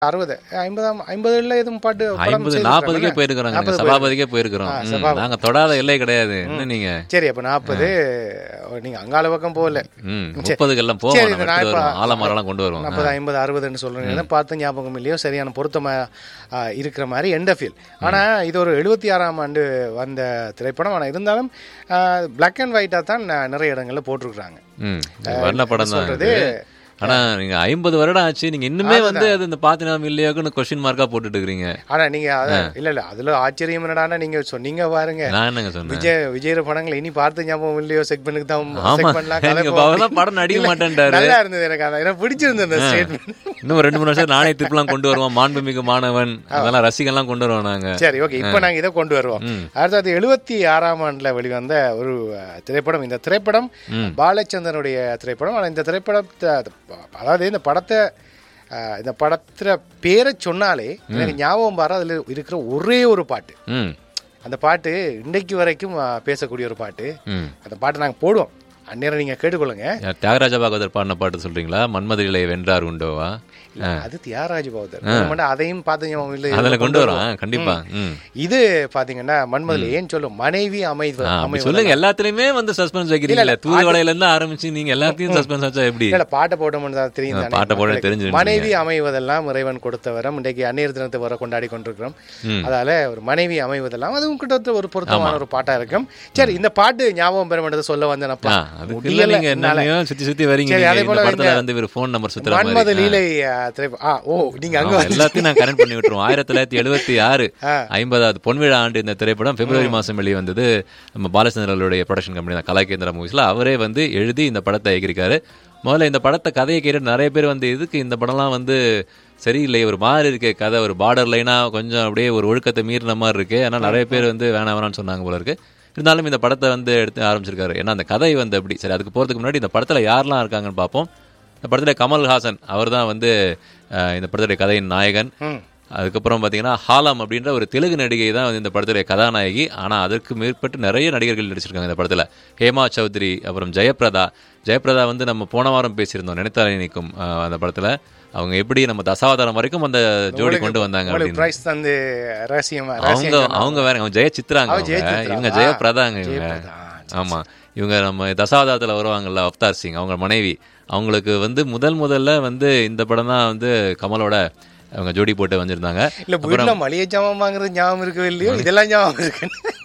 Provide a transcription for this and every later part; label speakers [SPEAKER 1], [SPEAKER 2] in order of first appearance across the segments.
[SPEAKER 1] அறுபது ஐம்பதாம் ஐம்பதுல எதுவும் பாட்டு படம்
[SPEAKER 2] ஐம்பது
[SPEAKER 1] செய்திருக்காங்கல்ல?
[SPEAKER 2] நாற்பதுக்கே போயிருக்கிறோங்க
[SPEAKER 1] நாற்பது
[SPEAKER 2] சபாபதிக்கே போயிருக்கிறோம்
[SPEAKER 1] ஆ,
[SPEAKER 2] ம்,
[SPEAKER 1] சபாபதி.
[SPEAKER 2] நாங்க தொடாத எல்லை கிடையாது என்ன நீங்க
[SPEAKER 1] சரி அப்ப நாற்பது நீங்க அங்கால பக்கம் போகல
[SPEAKER 2] ம் முப்பதுக்கெல்லாம் போவோம்
[SPEAKER 1] சரி,
[SPEAKER 2] நம்ம
[SPEAKER 1] இந்த நான்
[SPEAKER 2] எடுத்துட்டு
[SPEAKER 1] இப்ப-
[SPEAKER 2] வருவோம் ஆலமரம்லாம் கொண்டு வருவோம்
[SPEAKER 1] நாற்பது ஐம்பது அறுபதுன்னு சொல்றீங்க பார்த்து ஞாபகம் இல்லையோ சரியான பொருத்தமா ஆ, இருக்கிற மாதிரி எண்ட் ஃபீல் ஆனா இது ஒரு எழுபத்தி ஆறாம் ஆண்டு வந்த திரைப்படம் ஆனா இருந்தாலும் பிளாக் அண்ட் ஒயிட்டா தான் ந- நிறைய இடங்கள்ல போட்டிருக்கிறாங்க
[SPEAKER 2] ம் வர்ண படம் தான்
[SPEAKER 1] சொல்றது
[SPEAKER 2] இது. ஆனா நீங்க ஐம்பது வருடம் ஆச்சு நீங்க இன்னுமே வந்து அது இந்த பாத்தினாம் இல்லையாக்குன்னு கொஸ்டின் மார்க்கா போட்டுட்டு இருக்கிறீங்க
[SPEAKER 1] ஆனா நீங்க அத- இல்ல இல்ல அதுல ஆச்சரியம் என்னடான்னா நீங்க சொன்னீங்க பாருங்க
[SPEAKER 2] நான் என்னங்க சொன்னேன்
[SPEAKER 1] விஜய் விஜய் படங்களை இனி பார்த்து ஞாபகம் இல்லையோ செக்மெண்ட்டுக்கு தான்
[SPEAKER 2] ஆமா
[SPEAKER 1] செக்மெண்ட்லாம் கதை
[SPEAKER 2] நீங்க
[SPEAKER 1] போகும்.
[SPEAKER 2] அவர்தான் படம் நடிக்க
[SPEAKER 1] இல்ல,
[SPEAKER 2] மாட்டேன்டாரு
[SPEAKER 1] நல்லா இருந்தது எனக்கு அதான் எனக்கு பிடிச்சிருந்தது அந்த ஸ்டேட்மெண்ட்
[SPEAKER 2] இன்னும் ரெண்டு மூணு வருஷம் நாணய திருப்பலாம் கொண்டு வருவோம் மாண்புமிகு மாணவன் அதெல்லாம் ரசிகன்லாம் கொண்டு வருவோம் நாங்க
[SPEAKER 1] சரி ஓகே இப்போ நாங்க இதை கொண்டு வருவோம் அடுத்தது எழுபத்தி ஆறாம் ஆண்டுல வெளிவந்த ஒரு அஹ், திரைப்படம் இந்த திரைப்படம் பாலச்சந்திரனுடைய திரைப்படம் ஆனா இந்த திரைப்படத்தை அதாவது இந்த படத்தை அஹ், இந்த படத்துல பேரை சொன்னாலே எனக்கு ஞாபகம் பாரு அதுல இருக்கிற ஒரே ஒரு பாட்டு
[SPEAKER 2] ம்
[SPEAKER 1] அந்த பாட்டு இன்னைக்கு வரைக்கும் அஹ், பேசக்கூடிய ஒரு பாட்டு
[SPEAKER 2] ம்
[SPEAKER 1] அந்த பாட்டை நாங்க போடுவோம் அந்நேரம் நீங்க கேட்டுக்கொள்ளுங்க
[SPEAKER 2] யார் தியாகராஜ பாகவதர் பாடின பாட்டு சொல்றீங்களா மன்மதிலே வென்றார் உண்டோவா
[SPEAKER 1] இல்ல, அது தியாகராஜ பௌத்தர் அதையும் பார்த்து ஞாபகம் இல்லை
[SPEAKER 2] அதுல கொண்டு வரோம் ஆ, கண்டிப்பா ம்
[SPEAKER 1] இது பாத்தீங்கன்னா மன்மதில் ஏன் சொல்லும் மனைவி அமைவு
[SPEAKER 2] ஆ, அப்படி
[SPEAKER 1] அமைவு
[SPEAKER 2] சொல்லுங்க எல்லாத்துலயுமே வந்து சஸ்பென்ஸ் வைக்கிறீங்களா தூதுவளையில இருந்து ஆரம்பிச்சு நீங்க எல்லாத்தையும் சஸ்பென்ஸ் வச்சா எப்படி
[SPEAKER 1] இல்ல பாட்டை போட்டோம்னு தான் தெரியும் தானே
[SPEAKER 2] பாட்டை போட
[SPEAKER 1] மக்களுக்கு.
[SPEAKER 2] தெரிஞ்சிருச்சு
[SPEAKER 1] மனைவி அமைவதெல்லாம் இறைவன் கொடுத்த வரம் இன்றைக்கு அந்நியர் தினத்தை வர கொண்டாடி கொண்டிருக்கிறோம் அதால ஒரு மனைவி அமைவதெல்லாம் அதுவும் கிட்டத்தட்ட ஒரு பொருத்தமான ஒரு பாட்டா இருக்கும் சரி இந்த பாட்டு ஞாபகம் பெற வேண்டியது சொல்ல வந்தேனப்பா
[SPEAKER 2] ஆ, அதுக்கு இல்ல நீங்க என்னையோ சுத்தி சுத்தி வரீங்க
[SPEAKER 1] சரி,
[SPEAKER 2] நீங்க.
[SPEAKER 1] அதே
[SPEAKER 2] இந்த
[SPEAKER 1] போல
[SPEAKER 2] படத்துல வந்து ஒரு ஃபோன் நம்பர் சுத்துற மாதிரி
[SPEAKER 1] மன்மத லீலை ஆ, திரைப்ப- ஆ ஓ நீங்க அங்க
[SPEAKER 2] ஆமா, எல்லாத்தையும் நான் கனெக்ட் பண்ணி விட்டுருவோம் ஆயிரத்தி தொள்ளாயிரத்தி எழுபத்தி ஆறு ஐம்பதாவது பொன்விழா ஆண்டு இந்த திரைப்படம் பிப்ரவரி மாசம் வெளிவந்தது நம்ம பாலச்சந்திரனுடைய ப்ரொடக்ஷன் கம்பெனி தான் கலாகேந்திரா மூவிஸ்ல அவரே வந்து எழுதி இந்த படத்தை இயக்கியிருக்காரு முதல்ல இந்த படத்தை கதையை கேட்டு நிறைய பேர் வந்து எதுக்கு இந்த படம்லாம் வந்து சரியில்லை ஒரு மாதிரி இருக்கே கதை ஒரு பார்டர் லைனா கொஞ்சம் அப்படியே ஒரு ஒழுக்கத்தை மீறின மாதிரி இருக்கு ஆனால் நிறைய பேர் வந்து வேணாம் வேணாம்னு சொன்னாங்க போல இருக்கு இருந்தாலும் இந்த படத்தை வந்து எடுத்து ஆரம்பிச்சிருக்காரு ஏன்னா அந்த கதை வந்து அப்படி சரி அதுக்கு போறதுக்கு முன்னாடி இந்த படத்துல யாரெல்லாம் இருக்காங்கன்னு பார்ப்போம் இந்த படத்துல கமல்ஹாசன் அவர் தான் வந்து அஹ், இந்த படத்துடைய கதையின் நாயகன் அதுக்கப்புறம் பார்த்தீங்கன்னா ஹாலம் அப்படின்ற ஒரு தெலுங்கு நடிகை தான் வந்து இந்த படத்துடைய கதாநாயகி ஆனால் அதற்கு மேற்பட்டு நிறைய நடிகர்கள் நடிச்சிருக்காங்க இந்த படத்தில் ஹேமா சௌத்ரி அப்புறம் ஜெயபிரதா ஜெயபிரதா வந்து நம்ம போன வாரம் பேசியிருந்தோம் நினைத்தாலே நிற்கும் அஹ், அந்த படத்தில் அவங்க எப்படி நம்ம தசாவதாரம் வரைக்கும் அந்த ஜோடி கொண்டு வந்தாங்க
[SPEAKER 1] உங்களுக்கு
[SPEAKER 2] அப்படின்னு
[SPEAKER 1] பிரைஸ் தந்து ரகசியமா
[SPEAKER 2] அவங்க
[SPEAKER 1] ரகசியம்
[SPEAKER 2] அவங்க வேற அவங்க ஜெய சித்ராங்க
[SPEAKER 1] அவ ஜெய
[SPEAKER 2] அவங்க.
[SPEAKER 1] சித்ரா.
[SPEAKER 2] இவங்க ஜெயபிரதாங்க இவங்க
[SPEAKER 1] ஜெயபிரதா.
[SPEAKER 2] ஆமா இவங்க நம்ம தசாவதாரத்துல வருவாங்கல்ல அவ்தார் சிங் அவங்க மனைவி அவங்களுக்கு வந்து முதல் முதல்ல வந்து இந்த படம் தான் வந்து கமலோட அவங்க ஜோடி போட்டு வந்திருந்தாங்க
[SPEAKER 1] இல்ல வீட்டுல மளிகை ஜாமான் வாங்குறது ஞாபகம் இருக்கவே இல்லையோ இதெல்லாம் ஞாபகம் இருக்கு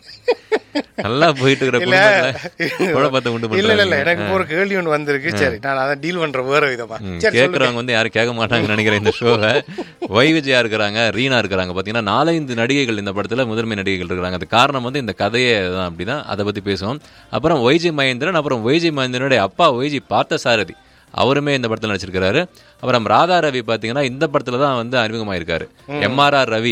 [SPEAKER 2] நல்லா போயிட்டு இருக்கிற
[SPEAKER 1] இல்ல
[SPEAKER 2] குடும்பத்துல குழப்பத்தை உண்டு
[SPEAKER 1] இல்ல இல்ல இல்ல
[SPEAKER 2] பண்றாங்க
[SPEAKER 1] எனக்கு இப்ப ஒரு கேள்வி ஒன்று வந்திருக்கு சரி நான் அதை டீல் பண்ற வேற விதமா
[SPEAKER 2] ம்,
[SPEAKER 1] சரி சொல்லுங்க.
[SPEAKER 2] கேக்குறவங்க வந்து யாரும் கேட்க மாட்டாங்கன்னு நினைக்கிறேன் இந்த ஷோவை வை விஜயா இருக்கிறாங்க ரீனா இருக்கிறாங்க பாத்தீங்கன்னா நாலஞ்சு நடிகைகள் இந்த படத்துல முதன்மை நடிகைகள் இருக்கிறாங்க அது காரணம் வந்து இந்த கதையே தான் அப்படிதான் அதை பத்தி பேசுவோம் அப்புறம் ஒய்ஜி மகேந்திரன் அப்புறம் ஒய்ஜி மகேந்திரனுடைய அப்பா ஒய்ஜி பார்த்த சாரதி அவருமே இந்த படத்துல நடிச்சிருக்காரு அப்புறம் ராதா ரவி பாத்தீங்கன்னா இந்த படத்துல தான் வந்து அறிமுகமாயிருக்காரு எம் ஆர் ஆர் ரவி